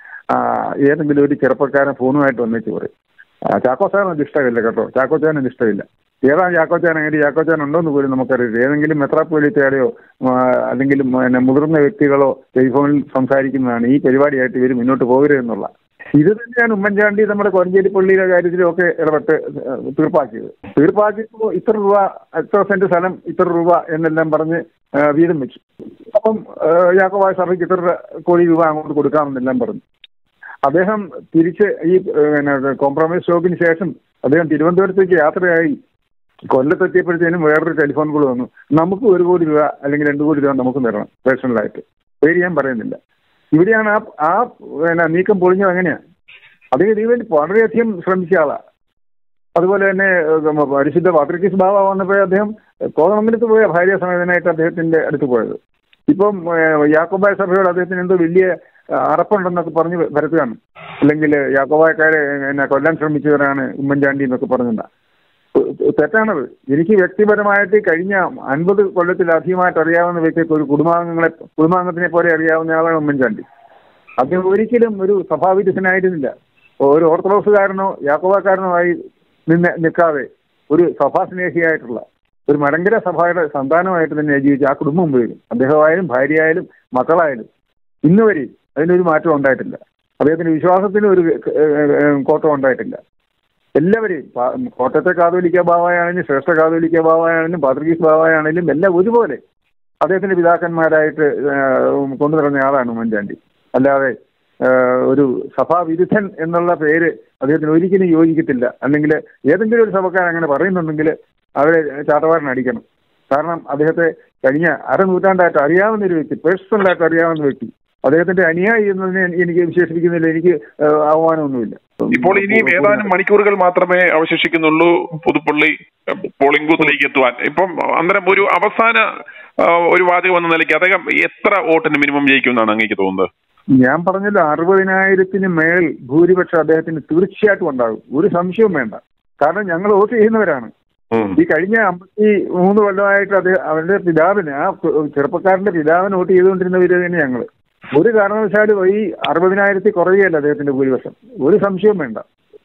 B: ഏതെങ്കിലും ഒരു ചെറുപ്പക്കാരൻ ഫോണുമായിട്ട് വന്നേച്ച് പറയും ആ, ചാക്കോച്ചാൻ അത് ഇഷ്ടമില്ല കേട്ടോ ചാക്കോച്ചാൻ അത് ഇഷ്ടമില്ല ഏതാ ചാക്കോച്ചാൻ അങ്ങനെ ചാക്കോച്ചാൻ ഉണ്ടോ എന്ന് പോലും നമുക്കറിയില്ല ഏതെങ്കിലും മെത്രാപ്പോലിത്തയുടെയോ അല്ലെങ്കിൽ പിന്നെ മുതിർന്ന വ്യക്തികളോ ടെലിഫോണിൽ സംസാരിക്കുന്നതാണ് ഈ പരിപാടിയായിട്ട് ഇവർ മുന്നോട്ട് പോകരുതെന്നുള്ള ഇത് തന്നെയാണ് ഉമ്മൻചാണ്ടി നമ്മുടെ കൊരഞ്ചേരി പള്ളിയുടെ കാര്യത്തിലും ഒക്കെ ഇടപെട്ട് ഏഹ്, തീർപ്പാക്കിയത് തീർപ്പാക്കിയപ്പോൾ ഇത്ര രൂപ എത്ര സെന്റ് സ്ഥലം ഇത്ര രൂപ എന്നെല്ലാം പറഞ്ഞ് ഏഹ്, വീതം വെച്ചു അപ്പം ഏഹ്, യാക്കോബായ സഭയ്ക്ക് ഇത്ര കോടി രൂപ അങ്ങോട്ട് കൊടുക്കാമെന്നെല്ലാം പറഞ്ഞു അദ്ദേഹം തിരിച്ച് ഈ ഏഹ്, പിന്നെ കോംപ്രമൈസ് സ്റ്റോക്കിന് ശേഷം അദ്ദേഹം തിരുവനന്തപുരത്തേക്ക് യാത്രയായി കൊല്ലത്തെത്തിയപ്പോഴത്തേനും വേറൊരു ടെലിഫോൺ കോൾ വന്നു നമുക്ക് ഒരു കോടി രൂപ അല്ലെങ്കിൽ രണ്ട് കോടി രൂപ നമുക്ക് തരണം പേഴ്സണലായിട്ട് പേര് ഞാൻ പറയുന്നില്ല ഇവിടെയാണ് ആ ആ പിന്നെ നീക്കം പൊളിഞ്ഞത് എങ്ങനെയാ അദ്ദേഹം ഇതിനു വേണ്ടി വളരെയധികം ശ്രമിച്ച ആളാ അതുപോലെ തന്നെ ഏഹ്, പരിശുദ്ധ പാത്രിക്കീസ് ബാബ വന്നപ്പോൾ അദ്ദേഹം കോതമംഗലത്ത് പോയ ഭാര്യ സമേതനായിട്ട് അദ്ദേഹത്തിന്റെ അടുത്ത് പോയത് ഇപ്പം ഏഹ്, യാക്കോബായ സഭയോട് അദ്ദേഹത്തിന് എന്തോ വലിയ ആ, അറപ്പുണ്ടെന്നൊക്കെ പറഞ്ഞ് വരത്തുകയാണ് അല്ലെങ്കിൽ യാക്കോബായക്കാരെ എന്നെ കൊല്ലാൻ ശ്രമിച്ചവരാണ് ഉമ്മൻചാണ്ടി എന്നൊക്കെ പറഞ്ഞിട്ടുണ്ട തെറ്റാണത് എനിക്ക് വ്യക്തിപരമായിട്ട് കഴിഞ്ഞ അൻപത് കൊല്ലത്തിലധികമായിട്ട് അറിയാവുന്ന വ്യക്തിക്ക് ഒരു കുടുംബാംഗങ്ങളെ കുടുംബാംഗത്തിനെ പോലെ അറിയാവുന്ന ആളാണ് ഉമ്മൻചാണ്ടി അദ്ദേഹം ഒരിക്കലും ഒരു സഭാവിരുദ്ധനായിരുന്നില്ല ഒരു ഓർത്തഡോക്സുകാരനോ യാക്കോബാക്കാരനോ ആയി നിന്ന് നിൽക്കാതെ ഒരു സഭാസ്നേഹിയായിട്ടുള്ള ഒരു മലങ്കര സഭയുടെ സന്താനമായിട്ട് തന്നെ ജീവിച്ച ആ കുടുംബം പോലും അദ്ദേഹമായാലും ഭാര്യയായാലും മക്കളായാലും ഇന്ന് വരെ അതിനൊരു മാറ്റം ഉണ്ടായിട്ടില്ല അദ്ദേഹത്തിന്റെ വിശ്വാസത്തിന് ഒരു ഏഹ്, ഏഹ്, കോട്ടം ഉണ്ടായിട്ടില്ല എല്ലാവരെയും പാ- കോട്ടയത്തെ കാതോലിക്ക ബാവായാണെങ്കിലും ശ്രേഷ്ഠ കാതോലിക്ക ബാവായാണെങ്കിലും പാത്രികീസ് ബാവായാണെങ്കിലും എല്ലാം ഒരുപോലെ അദ്ദേഹത്തിന്റെ പിതാക്കന്മാരായിട്ട് ഏഹ്, കൊണ്ടു നടന്ന ആളാണ് ഉമ്മൻചാണ്ടി അല്ലാതെ ഏഹ്, ഒരു സഭാവിരുദ്ധൻ എന്നുള്ള പേര് അദ്ദേഹത്തിന് ഒരിക്കലും യോജിക്കത്തില്ല അല്ലെങ്കിൽ ഏതെങ്കിലും ഒരു സഭക്കാരൻ അങ്ങനെ പറയുന്നുണ്ടെങ്കിൽ അവരെ ചാട്ടവാരൻ അടിക്കണം കാരണം അദ്ദേഹത്തെ കഴിഞ്ഞ അരനൂറ്റാണ്ടായിട്ട് അറിയാവുന്ന ഒരു വ്യക്തി പേഴ്സണലായിട്ട് അറിയാവുന്ന വ്യക്തി അദ്ദേഹത്തിന്റെ അനുയായി എന്നതിനെ എനിക്ക് വിശേഷിപ്പിക്കുന്നില്ല എനിക്ക് ഏഹ്, അവമാനമൊന്നുമില്ല
C: ഇപ്പോൾ ഇനിയും ഏതാനും മണിക്കൂറുകൾ മാത്രമേ അവശേഷിക്കുന്നുള്ളൂ പുതുപ്പള്ളി എഹ്, പോളിംഗ് ബൂത്തിലേക്ക് എത്തുവാൻ ഇപ്പം അന്നേരം ഒരു അവസാന ആ, ഒരു വാചകം എന്ന നിലയ്ക്ക് അദ്ദേഹം എത്ര വോട്ടിന് മിനിമം ജയിക്കുമെന്നാണ് അങ്ങേക്ക് തോന്നുന്നത്
B: ഞാൻ പറഞ്ഞല്ലോ അറുപതിനായിരത്തിന് മേൽ ഭൂരിപക്ഷം അദ്ദേഹത്തിന് തീർച്ചയായിട്ടും ഉണ്ടാകും ഒരു സംശയവും വേണ്ട കാരണം ഞങ്ങൾ വോട്ട് ചെയ്യുന്നവരാണ് ഈ കഴിഞ്ഞ അമ്പത്തി മൂന്ന് കൊല്ലമായിട്ട് അദ്ദേഹം അവരുടെ പിതാവിന് ആ ചെറുപ്പക്കാരന്റെ പിതാവിന് വോട്ട് ചെയ്തുകൊണ്ടിരുന്നവര് തന്നെ ഞങ്ങൾ ഒരു കാരണവശാലും ഈ അറുപതിനായിരത്തി കുറയുകയല്ല അദ്ദേഹത്തിന്റെ ഭൂരിപക്ഷം ഒരു സംശയവും വേണ്ട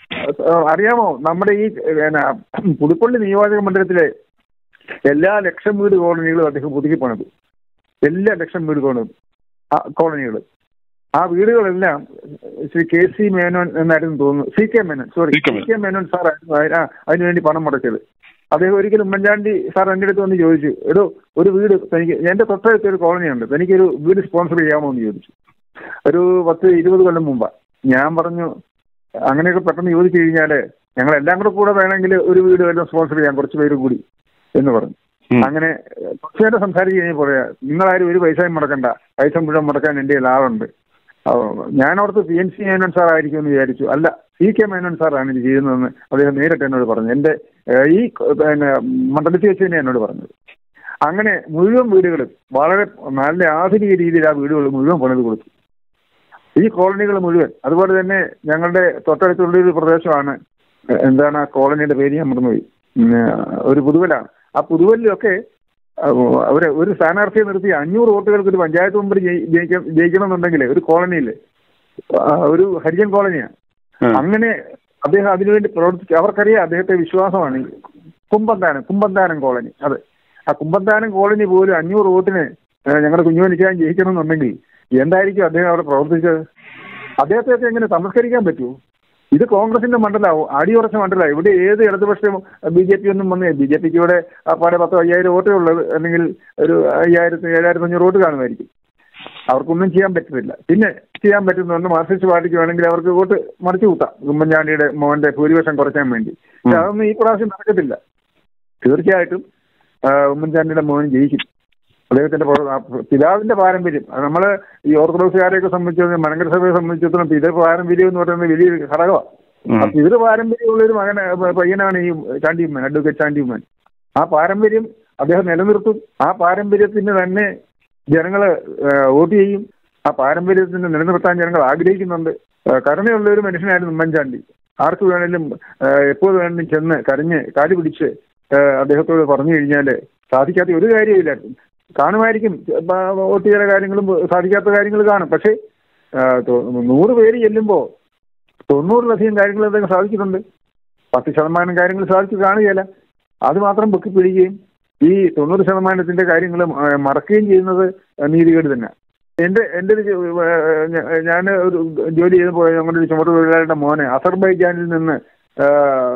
B: അഹ് അറിയാമോ നമ്മുടെ ഈ പിന്നെ പുതുപ്പള്ളി നിയോജക മണ്ഡലത്തിലെ എല്ലാ ലക്ഷം വീട് കോളനികളും അദ്ദേഹം പുതുക്കി പണിതു എല്ലാ ലക്ഷം വീട് കോളനി കോളനികൾ ആ വീടുകളെല്ലാം ശ്രീ കെ സി മേനോൻ എന്നായിരുന്നു തോന്നുന്നു C K Menon sorry
C: C K
B: C K Menon sir അതിനുവേണ്ടി പണം മുടക്കിയത് അദ്ദേഹം ഒരിക്കലും ഉമ്മൻചാണ്ടി സാർ എൻ്റെ അടുത്ത് വന്ന് ചോദിച്ചു എടോ ഒരു വീട് തനിക്ക് എൻ്റെ തൊട്ടടുത്ത് ഒരു കോളനിയുണ്ട് തനിക്കൊരു വീട് സ്പോൺസർ ചെയ്യാമോ എന്ന് ചോദിച്ചു ഒരു പത്ത് ഇരുപത് കൊല്ലം മുമ്പാ ഞാൻ പറഞ്ഞു അങ്ങനെയൊക്കെ പെട്ടെന്ന് ചോദിച്ചു കഴിഞ്ഞാല് ഞങ്ങൾ എല്ലാം കൂടെ കൂടെ വേണമെങ്കിൽ ഒരു വീട് വല്ലതും സ്പോൺസർ ചെയ്യാം കുറച്ച് പേര് കൂടി എന്ന് പറഞ്ഞു
C: ഉം.
B: അങ്ങനെ കുറച്ചു നേരം സംസാരിച്ച് കഴിഞ്ഞ് പറയാ നിങ്ങളാരും ഒരു പൈസയും മുടക്കണ്ട പൈസ മുഴുവൻ മുടക്കാൻ എൻ്റെ കയ്യിൽ ആളുണ്ട് ഞാൻ ഓർത്ത് P N C Menon sir ആയിരിക്കും എന്ന് വിചാരിച്ചു അല്ല സി കെ മേനോൻ സാറാണ് ഇത് ചെയ്യുന്നതെന്ന് അദ്ദേഹം നേരിട്ട് എന്നോട് പറഞ്ഞു എൻ്റെ ഏഹ്, ഈ ക- പിന്നെ മണ്ഡലത്തിൽ വെച്ച് തന്നെ എന്നോട് പറഞ്ഞത് അങ്ങനെ മുഴുവൻ വീടുകളും വളരെ നല്ല ആധുനിക രീതിയിൽ ആ വീടുകൾ മുഴുവൻ പണിത് കൊടുത്തു ഈ കോളനികൾ മുഴുവൻ അതുപോലെ തന്നെ ഞങ്ങളുടെ തൊട്ടടുത്തുള്ള ഒരു പ്രദേശമാണ് എ- എന്താണ് ആ കോളനിയുടെ പേര് ഞാൻ മറന്നുപോയി ഉം, ഒരു പുതുവലാണ് ആ പുതുവലിലൊക്കെ അവര് ഒരു സ്ഥാനാർത്ഥിയെ നിർത്തി അഞ്ഞൂറ് വോട്ടുകൾക്ക് ഒരു പഞ്ചായത്ത് മെമ്പർ ജയി- ജയിക്ക- ജയിക്കണമെന്നുണ്ടെങ്കിൽ ഒരു കോളനിയിൽ ഒരു ഹരിജൻ കോളനിയാണ് അങ്ങനെ അദ്ദേഹം അതിനുവേണ്ടി പ്രവർത്തിച്ചു അവർക്കറിയാം അദ്ദേഹത്തെ വിശ്വാസമാണ് കുമ്പന്താനം കുമ്പന്താനം കോളനി അതെ ആ കുമ്പന്താനം കോളനി പോലും അഞ്ഞൂറ് വോട്ടിന് ഏഹ്, ഞങ്ങളുടെ കുഞ്ഞുമനിക്കാൻ ജയിക്കണമെന്നുണ്ടെങ്കിൽ എന്തായിരിക്കും അദ്ദേഹം അവിടെ പ്രവർത്തിച്ചത് അദ്ദേഹത്തെ എങ്ങനെ സംസ്കരിക്കാൻ പറ്റുമോ ഇത് കോൺഗ്രസിന്റെ മണ്ഡലമാവും അടിയുറച്ച മണ്ഡലമാണ് ഇവിടെ ഏത് ഇടതുപക്ഷം ബി ജെ പി ഒന്നും വന്ന് ബി ജെ പിക്ക് ഇവിടെ പാടെ പത്തോ അയ്യായിരം വോട്ടേ ഉള്ളത് അല്ലെങ്കിൽ ഒരു അയ്യായിരത്തി ഏഴായിരത്തി അഞ്ഞൂറ് വോട്ട് കാണുമായിരിക്കും അവർക്കൊന്നും ചെയ്യാൻ പറ്റുന്നില്ല പിന്നെ ചെയ്യാൻ പറ്റുന്നുണ്ട് മാർക്സിസ്റ്റ് പാർട്ടിക്ക് വേണമെങ്കിൽ അവർക്ക് വോട്ട് മറിച്ചു കൂട്ടാം ഉമ്മൻചാണ്ടിയുടെ മോന്റെ ഭൂരിപക്ഷം കുറയ്ക്കാൻ വേണ്ടി പക്ഷെ അതൊന്നും ഈ പ്രാവശ്യം നടക്കത്തില്ല തീർച്ചയായിട്ടും ആ, ഉമ്മൻചാണ്ടിയുടെ മോൻ ജയിക്കും അദ്ദേഹത്തിന്റെ പ്രവ- ആ പിതാവിന്റെ പാരമ്പര്യം അത് നമ്മള് ഈ ഓർത്തഡോക്സുകാരെയൊക്കെ സംബന്ധിച്ചിടത്തോളം മലങ്കര സഭയെ സംബന്ധിച്ചിടത്തോളം പിതൃ പാരമ്പര്യം എന്ന് പറയുന്നത് വലിയൊരു ഘടകമാണ്
C: ഉം.
B: ആ പിതൃ പാരമ്പര്യമുള്ള ഒരു മകൻ പയ്യനാണ് ഈ ചാണ്ടിയുമ്മൻ അഡ്വക്കേറ്റ് ചാണ്ടിയുമ്മൻ ആ പാരമ്പര്യം അദ്ദേഹം നിലനിർത്തും ആ പാരമ്പര്യത്തിന് തന്നെ ജനങ്ങള് ആ, വോട്ട് ചെയ്യും ആ പാരമ്പര്യത്തിന് നിലനിർത്താൻ ജനങ്ങൾ ആഗ്രഹിക്കുന്നുണ്ട് ആ, കരുണയുള്ള ഒരു മനുഷ്യനായിരുന്നു ഉമ്മൻചാണ്ടി ആർക്ക് വേണേലും ആ, എപ്പോൾ വേണമെങ്കിലും ചെന്ന് കരഞ്ഞ് കാല് പിടിച്ച് ആ, അദ്ദേഹത്തോട് പറഞ്ഞു കഴിഞ്ഞാൽ സാധിക്കാത്ത ഒരു കാര്യമില്ലായിരുന്നു കാണുമായിരിക്കും ആ, വോട്ട് ചെയ്ത കാര്യങ്ങളും സാധിക്കാത്ത കാര്യങ്ങൾ കാണും പക്ഷേ ആ, തൊ- നൂറ് പേര് ചെല്ലുമ്പോൾ തൊണ്ണൂറിലധികം കാര്യങ്ങൾ അദ്ദേഹം സാധിച്ചിട്ടുണ്ട് പത്ത് ശതമാനം കാര്യങ്ങൾ സാധിച്ചു കാണുകയില്ല അത് മാത്രം പൊക്കി പിടിക്കുകയും ഈ തൊണ്ണൂറ് ശതമാനത്തിന്റെ കാര്യങ്ങൾ മറക്കുകയും ചെയ്യുന്നത് നീതികേട് തന്നെ എന്റെ എന്റെ ഒരു ഞാൻ ഒരു ജോലി ചെയ്ത് പോയ ഞങ്ങളുടെ ഒരു ചുമട്ട് തൊഴിലാളിയുടെ മോനെ അസർബൈജാനിൽ നിന്ന് ആ,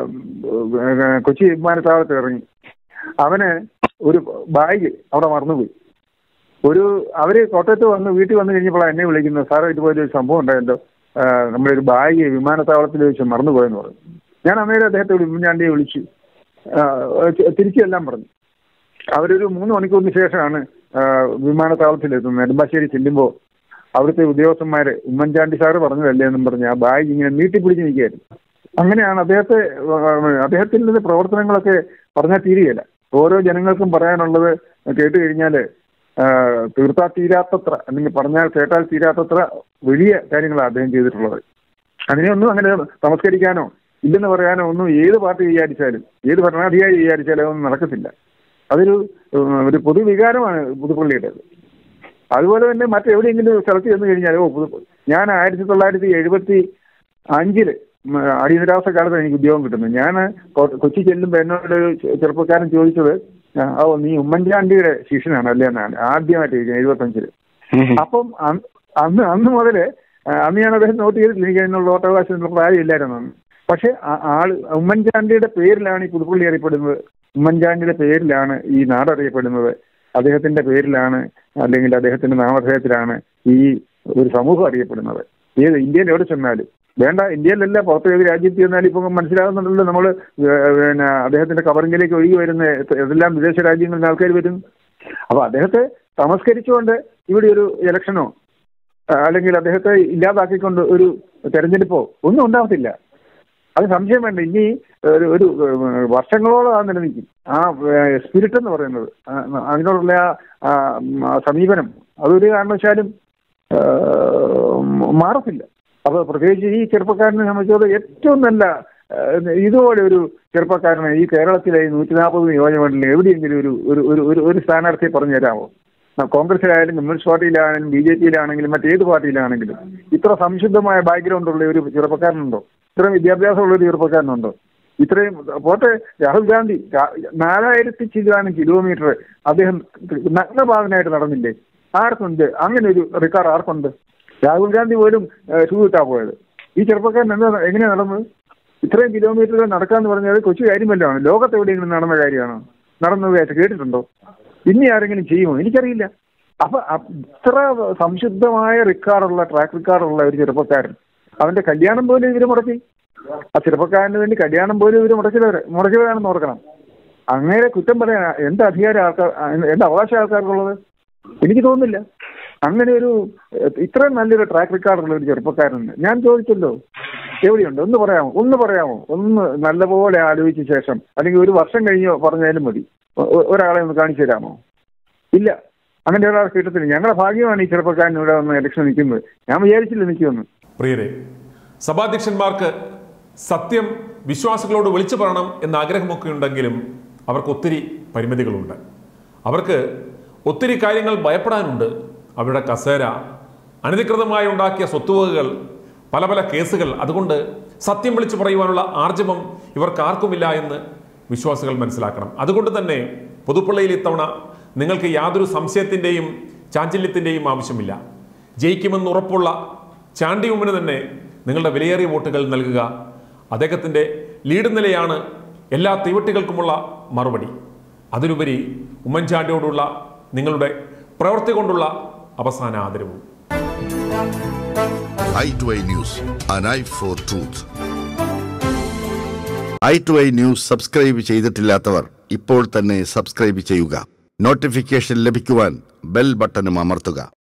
B: കൊച്ചി വിമാനത്താവളത്തിൽ ഇറങ്ങി അവന് ഒരു ബാഗ് അവിടെ മറന്നുപോയി ഒരു അവര് കോട്ടയത്ത് വന്ന് വീട്ടിൽ വന്നു കഴിഞ്ഞപ്പോഴാണ് എന്നെ വിളിക്കുന്നത് സാറേ ഇതുപോലെ ഒരു സംഭവം ഉണ്ടായല്ലോ ആ, നമ്മുടെ ഒരു ബാഗ് വിമാനത്താവളത്തിൽ വെച്ച് മറന്നുപോയെന്ന് പറഞ്ഞു ഞാൻ അന്നേരം അദ്ദേഹത്തെ വിളി- ഉമ്മൻചാണ്ടിയെ വിളിച്ചു ആ, തിരിച്ചെല്ലാം പറഞ്ഞു അവരൊരു മൂന്ന് മണിക്കൂറിന് ശേഷമാണ് ആ, വിമാനത്താവളത്തിലെത്തുന്നത് നെടുമ്പാശ്ശേരി ചെല്ലുമ്പോൾ അവിടുത്തെ ഉദ്യോഗസ്ഥന്മാര് ഉമ്മൻചാണ്ടി സാറ് പറഞ്ഞതല്ലേ എന്നും പറഞ്ഞ് ആ ബാഗ് ഇങ്ങനെ നീട്ടിപ്പിടിച്ച് നിൽക്കുകയായിരുന്നു അങ്ങനെയാണ് അദ്ദേഹത്തെ ആ, അദ്ദേഹത്തിന്റെ പ്രവർത്തനങ്ങളൊക്കെ പറഞ്ഞാൽ തീരുകയില്ല ഓരോ ജനങ്ങൾക്കും പറയാനുള്ളത് കേട്ട് കഴിഞ്ഞാൽ തീർത്താൽ തീരാത്തത്ര അല്ലെങ്കിൽ പറഞ്ഞാൽ കേട്ടാൽ തീരാത്തത്ര വലിയ കാര്യങ്ങളാണ് അദ്ദേഹം ചെയ്തിട്ടുള്ളത് അതിനെയൊന്നും അങ്ങനെ നമസ്കരിക്കാനോ ഇല്ലെന്ന് പറയാനോ ഒന്നും ഏത് പാർട്ടി വിചാരിച്ചാലും ഏത് ഭരണാധികാരി വിചാരിച്ചാലും അതൊന്നും നടക്കത്തില്ല അതൊരു ഉം, ഒരു പൊതുവികാരമാണ് പുതുപ്പള്ളിയുടേത് അതുപോലെ തന്നെ മറ്റെവിടെയെങ്കിലും സ്ഥലത്ത് ചെന്ന് കഴിഞ്ഞാൽ ഓ പുതു ഞാൻ ആയിരത്തി തൊള്ളായിരത്തി എഴുപത്തി അഞ്ചില് ഉം, അടിയന്തരാവസ്ഥ കാലത്ത് എനിക്ക് ഉദ്യോഗം കിട്ടുന്നത് ഞാൻ കൊ- കൊച്ചി ചെല്ലുമ്പോൾ എന്നോട് ഒരു ചെ- ചെറുപ്പക്കാരൻ ചോദിച്ചത് ആ, ഓ നീ ഉമ്മൻചാണ്ടിയുടെ ശിഷ്യനാണ് അല്ലേ എന്നാണ് ആദ്യമായിട്ട് ചോദിക്കുന്നത് എഴുപത്തഞ്ചില് അപ്പം അന്ന് അന്ന് അന്ന് മുതല് ആ, അന്ന് ഞാൻ അദ്ദേഹം നോട്ട് ചെയ്തിട്ടില്ല എനിക്ക് അതിനുള്ള വോട്ടവകാശത്തിനുള്ള പ്രായമില്ലായിരുന്നു അന്ന് പക്ഷെ ആ- ആള് ഉമ്മൻചാണ്ടിയുടെ പേരിലാണ് ഈ പുതുപ്പള്ളി അറിയപ്പെടുന്നത് ഉമ്മൻചാണ്ടിയുടെ പേരിലാണ് ഈ നാട് അറിയപ്പെടുന്നത് അദ്ദേഹത്തിന്റെ പേരിലാണ് അല്ലെങ്കിൽ അദ്ദേഹത്തിന്റെ നാമധേയത്തിലാണ് ഈ ഒരു സമൂഹം അറിയപ്പെടുന്നത് ഏത് ഇന്ത്യയിൽ എവിടെ ചെന്നാലും വേണ്ട ഇന്ത്യയിലല്ല പുറത്ത് ഏത് രാജ്യത്ത് ചെന്നാലും ഇപ്പൊ മനസ്സിലാകുന്നുണ്ടല്ലോ നമ്മൾ പിന്നെ അദ്ദേഹത്തിന്റെ കബറിങ്കിലേക്ക് ഒഴുകി വരുന്ന ഏതെല്ലാം വിദേശ രാജ്യങ്ങളിൽ നിന്ന് ആൾക്കാർ വരുന്നു അപ്പൊ അദ്ദേഹത്തെ തമസ്കരിച്ചുകൊണ്ട് ഇവിടെ ഒരു ഇലക്ഷനോ ആ, അല്ലെങ്കിൽ അദ്ദേഹത്തെ ഇല്ലാതാക്കിക്കൊണ്ട് ഒരു തെരഞ്ഞെടുപ്പോ ഒന്നും ഉണ്ടാകത്തില്ല അത് സംശയം വേണ്ട ഇനി ഒരു ഒരു ഏഹ്, വർഷങ്ങളോളം ആ നിലനിൽക്കും ആ സ്പിരിറ്റ് എന്ന് പറയുന്നത് ആ, അതിനോടുള്ള ആ, ആ, ഉം, ആ സമീപനം അതൊരു കാരണവശാലും ഏഹ്, മാറത്തില്ല അപ്പൊ പ്രത്യേകിച്ച് ഈ ചെറുപ്പക്കാരനെ സംബന്ധിച്ചോളം ഏറ്റവും നല്ല ഏഹ്, ഇതുപോലെ ഒരു ചെറുപ്പക്കാരനെ ഈ കേരളത്തിലെ ഈ നൂറ്റി നാൽപ്പത് നിയോജകമണ്ഡലം എവിടെയെങ്കിലും ഒരു ഒരു ഒരു ഒരു ഒരു സ്ഥാനാർത്ഥിയെ പറഞ്ഞു തരാമോ ആ, കോൺഗ്രസിലായാലും കമ്മ്യൂണിസ്റ്റ് പാർട്ടിയിലാണെങ്കിലും ബി ജെ പിയിലാണെങ്കിലും മറ്റേത് പാർട്ടിയിലാണെങ്കിലും ഇത്ര സംശുദ്ധമായ ബാക്ക്ഗ്രൗണ്ട് ഉള്ള ഒരു ചെറുപ്പക്കാരനുണ്ടോ ഇത്രയും വിദ്യാഭ്യാസമുള്ള ഒരു ചെറുപ്പക്കാരനുണ്ടോ ഇത്രയും പോട്ടെ രാഹുൽ ഗാന്ധി രാ- നാലായിരത്തി ചില്ലാനും കിലോമീറ്റർ അദ്ദേഹം നഗ്നഭാവനായിട്ട് നടന്നില്ലേ ആർക്കുണ്ട് അങ്ങനെ ഒരു റിക്കാർഡ് ആർക്കുണ്ട് രാഹുൽ ഗാന്ധി പോലും ഷൂ ഇട്ടാ പോയത് ഈ ചെറുപ്പക്കാരൻ എന്താ എങ്ങനെയാ നടന്നത് ഇത്രയും കിലോമീറ്ററുകൾ നടക്കാന്ന് പറഞ്ഞാൽ കൊച്ചു കാര്യമല്ലാണ് ലോകത്ത് എവിടെയെങ്കിലും നടന്ന കാര്യമാണോ നടന്നതായിട്ട് കേട്ടിട്ടുണ്ടോ ഇനി ആരെങ്കിലും ചെയ്യുമോ എനിക്കറിയില്ല അപ്പൊ അ- ഇത്ര സംശുദ്ധമായ റിക്കാർഡുള്ള ട്രാക്ക് റിക്കാർഡുള്ള ഒരു ചെറുപ്പക്കാരൻ അവന്റെ കല്യാണം പോലും ഇവര് മുടക്കി ആ ചെറുപ്പക്കാരന് വേണ്ടി കല്യാണം പോലും ഇവര് മുടക്കിയവര് മുടക്കിയവരാണെന്ന് ഓർക്കണം അങ്ങനെ കുറ്റം പറയാൻ എന്ത് അധികാരം ആൾക്കാർ എന്ത് അവകാശം ആൾക്കാർക്കുള്ളത് എനിക്ക് തോന്നുന്നില്ല അങ്ങനെ ഒരു എഹ്, ഇത്രയും നല്ലൊരു ട്രാക്ക് റിക്കാർഡുള്ള ഒരു ചെറുപ്പക്കാരനുണ്ട് ഞാൻ ചോദിച്ചല്ലോ എവിടെയുണ്ട് ഒന്ന് പറയാമോ ഒന്ന് പറയാമോ ഒന്ന് നല്ലപോലെ ആലോചിച്ച ശേഷം അല്ലെങ്കിൽ ഒരു വർഷം കഴിഞ്ഞോ പറഞ്ഞാലും മതി ഒ- ഒ- ഒരാളെ ഒന്ന് കാണിച്ചു തരാമോ ഇല്ല അങ്ങനെ ഒരാളെ കിട്ടത്തില്ല ഞങ്ങളുടെ ഭാഗ്യമാണ് ഈ ചെറുപ്പക്കാരൻ ഇവിടെ വന്ന് ഇലക്ഷൻ നിൽക്കുന്നത് ഞാൻ വിചാരിച്ചില്ല നിൽക്കുമെന്ന്
A: പ്രിയരെ സഭാധ്യക്ഷന്മാർക്ക് സത്യം വിശ്വാസികളോട് വിളിച്ചു പറയണം എന്ന ആഗ്രഹമൊക്കെ ഉണ്ടെങ്കിലും അവർക്ക് ഒത്തിരി പരിമിതികളുണ്ട് അവർക്ക് ഒത്തിരി കാര്യങ്ങൾ ഭയപ്പെടാനുണ്ട് അവരുടെ കസേര അനധികൃതമായി ഉണ്ടാക്കിയ സ്വത്തുവകകൾ പല പല കേസുകൾ അതുകൊണ്ട് സത്യം വിളിച്ചു പറയുവാനുള്ള ആർജവം ഇവർക്ക് ആർക്കുമില്ല എന്ന് വിശ്വാസികൾ മനസ്സിലാക്കണം അതുകൊണ്ട് തന്നെ പുതുപ്പള്ളിയിൽ ഇത്തവണ നിങ്ങൾക്ക് യാതൊരു സംശയത്തിൻ്റെയും ചാഞ്ചല്യത്തിൻ്റെയും ആവശ്യമില്ല ജയിക്കുമെന്ന് ഉറപ്പുള്ള ചാണ്ടിയുമ്മിന് തന്നെ നിങ്ങളുടെ വിലയേറിയ വോട്ടുകൾ നൽകുക അദ്ദേഹത്തിൻ്റെ ലീഡ് നിലയാണ് എല്ലാ തീവട്ടികൾക്കുമുള്ള മറുപടി അതിലുപരി ഉമ്മൻചാണ്ടിയോടുള്ള നിങ്ങളുടെ പ്രവൃത്തി കൊണ്ടുള്ള അവസാന ആദരവും
D: eye to eye news an eye for truth eye to eye news subscribe ചെയ്തിട്ടില്ലാത്തവർ ഇപ്പോൾ തന്നെ സബ്സ്ക്രൈബ് ചെയ്യുക നോട്ടിഫിക്കേഷൻ ലഭിക്കുവാൻ ബെൽ ബട്ടണും അമർത്തുക